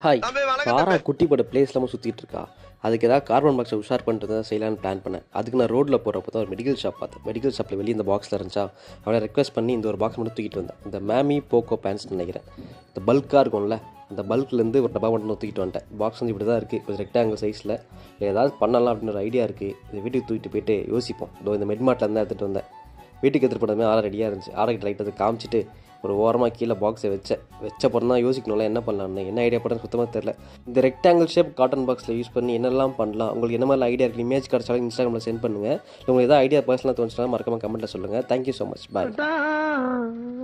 hi காரா குட்டி போட பிளேஸ் இல்லாமல் சுற்றிட்டு இருக்கா அதுக்கு ஏதாவது கார்பன் பாக்ஸை உஷார் பண்ணிட்டு தான் செய்யலான்னு பிளான் பண்ணேன் அதுக்கு நான் ரோட்டில் போகிறப்போ தான் ஒரு மெடிக்கல் ஷாப் பார்த்தேன் மெடிக்கல் ஷாப்பில் வெளியே இந்த பாக்ஸில் இருந்துச்சா அவளை ரெக்வஸ்ட் பண்ணி இந்த ஒரு பாக்ஸ் மட்டும் தூக்கிட்டு வந்தேன் இந்த மேமி போக்கோ பேண்ட்ஸ் நினைக்கிறேன் இந்த பல்காக இருக்கும்ல அந்த பல்க்லேருந்து ஒரு டப்பா மட்டும் தூக்கிட்டு வந்துட்டேன் பாக்ஸ் வந்து இப்படி தான் இருக்குது கொஞ்சம் ரெக்டாங்கிள் சைஸில் ஏதாவது பண்ணலாம் அப்படின்னு ஒரு ஐடியா இருக்குது இதை வீட்டுக்கு தூக்கிட்டு போயிட்டு யோசிப்போம் இதோ இந்த மெட்மார்ட்டில் இருந்து எடுத்துகிட்டு வந்தேன் வீட்டுக்கு எடுத்துகிட்டு போனதுமே ஆளை ரெடியாக இருந்துச்சு ஆரைக்கு லைட் அதை காமிச்சிட்டு ஒரு ஓரமாக கீழே பாக்ஸை வச்சேன் வச்ச அப்புறம் தான் யோசிக்கணும்ல என்ன பண்ணலாம்னு என்ன ஐடியா பண்ணுறது சுத்தமாக தெரில இந்த ரெக்டாங்கிள் ஷேப் காட்டன் பாக்ஸில் யூஸ் பண்ணி என்னெல்லாம் பண்ணலாம் உங்களுக்கு என்ன மாதிரி ஐடியா இருக்குது இமேஜ் கிடச்சாலும் இன்ஸ்டாகிராமில் சென்ட் பண்ணுங்கள் இல்லை உங்களுக்கு ஏதாவது ஐடியா பர்சனலாக தோணுச்சுன்னா மறக்காம கமெண்ட்டில் சொல்லுங்கள் தேங்க்யூ ஸோ மச் பாய்